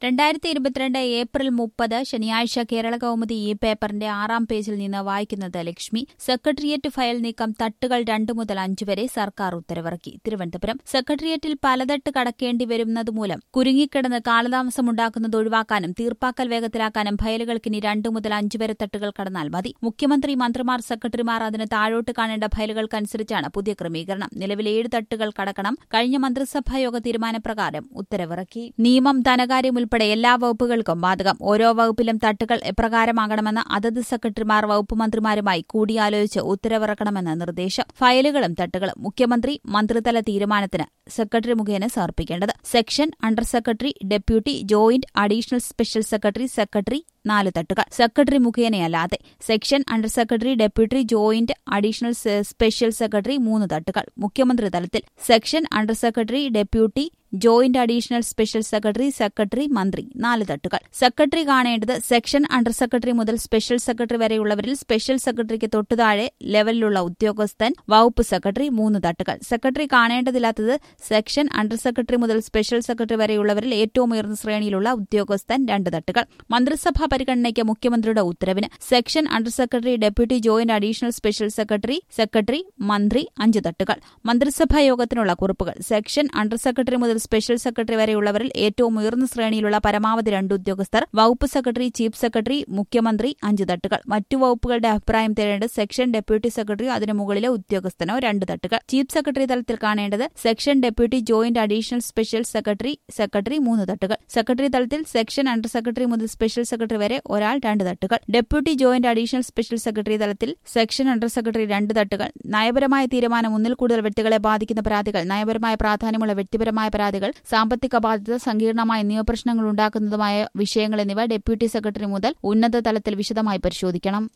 രണ്ടായിരത്തി ഇരുപത്തിരണ്ട് ഏപ്രിൽ മുപ്പത് ശനിയാഴ്ച കേരള കൗമുദി ഈ പേപ്പറിന്റെ ആറാം പേജിൽ നിന്ന് വായിക്കുന്നത് ലക്ഷ്മി സെക്രട്ടേറിയറ്റ് ഫയൽ നീക്കം തട്ടുകൾ രണ്ടു മുതൽ അഞ്ചു വരെ സർക്കാർ ഉത്തരവിറക്കി തിരുവനന്തപുരം സെക്രട്ടേറിയറ്റിൽ പലതട്ട് കടക്കേണ്ടി വരുന്നതുമൂലം കുരുങ്ങിക്കിടന്ന് കാലതാമസമുണ്ടാക്കുന്നത് ഒഴിവാക്കാനും തീർപ്പാക്കൽ വേഗത്തിലാക്കാനും ഫയലുകൾക്ക് ഇനി രണ്ടു മുതൽ അഞ്ചു വരെ തട്ടുകൾ കടന്നാൽ മതി മുഖ്യമന്ത്രി മന്ത്രിമാർ സെക്രട്ടറിമാർ അതിന് താഴോട്ട് കാണേണ്ട ഫയലുകൾക്കനുസരിച്ചാണ് പുതിയ ക്രമീകരണം നിലവിൽ ഏഴ് തട്ടുകൾ കടക്കണം കഴിഞ്ഞ മന്ത്രിസഭാ യോഗ തീരുമാനപ്രകാരം ഉത്തരവിറക്കി നിയമം ധനകാര്യം ഉൾപ്പെടെ എല്ലാ വകുപ്പുകൾക്കും ബാധകം ഓരോ വകുപ്പിലും തട്ടുകൾ എപ്രകാരമാകണമെന്ന് അതത് സെക്രട്ടറിമാർ വകുപ്പ് മന്ത്രിമാരുമായി കൂടിയാലോചിച്ച് ഉത്തരവിറക്കണമെന്ന് നിർദ്ദേശം ഫയലുകളും തട്ടുകളും മുഖ്യമന്ത്രി മന്ത്രിതല തീരുമാനത്തിന് സെക്രട്ടറി മുഖേന സമർപ്പിക്കേണ്ടത് section under secretary deputy joint additional special secretary secretary നാല് തട്ടുകൾ സെക്രട്ടറി മുഖേനയല്ലാതെ section under secretary deputy joint additional special secretary മൂന്ന് തട്ടുകൾ മുഖ്യമന്ത്രി തലത്തിൽ section under secretary deputy joint additional special secretary secretary മന്ത്രി നാല് തട്ടുകൾ സെക്രട്ടറി കാണേണ്ടത് സെക്ഷൻ അണ്ടർ സെക്രട്ടറി മുതൽ സ്പെഷ്യൽ സെക്രട്ടറി വരെയുള്ളവരിൽ സ്പെഷ്യൽ സെക്രട്ടറിക്ക് തൊട്ടുതാഴെ ലെവലിലുള്ള ഉദ്യോഗസ്ഥൻ വകുപ്പ് സെക്രട്ടറി മൂന്ന് തട്ടുകൾ സെക്രട്ടറി കാണേണ്ടതില്ലാത്തത് സെക്ഷൻ അണ്ടർ സെക്രട്ടറി മുതൽ സ്പെഷ്യൽ സെക്രട്ടറി വരെയുള്ളവരിൽ ഏറ്റവും ഉയർന്ന ശ്രേണിയിലുള്ള ഉദ്യോഗസ്ഥൻ രണ്ട് തട്ടുകൾ മന്ത്രിസഭാ പരിഗണനയ്ക്ക് മുഖ്യമന്ത്രിയുടെ ഉത്തരവിന് section under secretary deputy joint additional special secretary secretary മന്ത്രി അഞ്ച് തട്ടുകൾ മന്ത്രിസഭാ യോഗത്തിനുള്ള കുറിപ്പുകൾ സെക്ഷൻ അണ്ടർ സെക്രട്ടറി മുതൽ സ്പെഷ്യൽ സെക്രട്ടറി വരെയുള്ളവരിൽ ഏറ്റവും ഉയർന്ന ശ്രേണിയിലുള്ള പരമാവധി രണ്ട് ഉദ്യോഗസ്ഥർ വകുപ്പ് സെക്രട്ടറി ചീഫ് സെക്രട്ടറി മുഖ്യമന്ത്രി അഞ്ച് തട്ടുകൾ മറ്റു വകുപ്പുകളുടെ അഭിപ്രായം തേടേണ്ടത് സെക്ഷൻ ഡെപ്യൂട്ടി സെക്രട്ടറി അതിനു മുകളിലെ ഉദ്യോഗസ്ഥനോ രണ്ട് തട്ടുകൾ ചീഫ് സെക്രട്ടറി തലത്തിൽ കാണേണ്ടത് section deputy joint additional special secretary secretary മൂന്ന് തട്ടുകൾ സെക്രട്ടറി തലത്തിൽ സെക്ഷൻ അണ്ടർ സെക്രട്ടറി മുതൽ സ്പെഷ്യൽ സെക്രട്ടറി വരെ ഒരാൾ രണ്ട് തട്ടുകൾ deputy joint additional special secretary തലത്തിൽ സെക്ഷൻ അണ്ടർ സെക്രട്ടറി രണ്ട് തട്ടുകൾ നയപരമായ തീരുമാനം ഒന്നിൽ കൂടുതൽ വ്യക്തികളെ ബാധിക്കുന്ന പരാതികൾ നയപരമായ പ്രാധാന്യമുള്ള വ്യക്തിപരമായ പരാതികൾ സാമ്പത്തിക ബാധ്യത സങ്കീർണമായ നിയമപ്രശ്നങ്ങൾ ഉണ്ടാക്കുന്നതുമായ വിഷയങ്ങൾ എന്നിവ ഡെപ്യൂട്ടി സെക്രട്ടറി മുതൽ ഉന്നത തലത്തിൽ വിശദമായി പരിശോധിക്കണം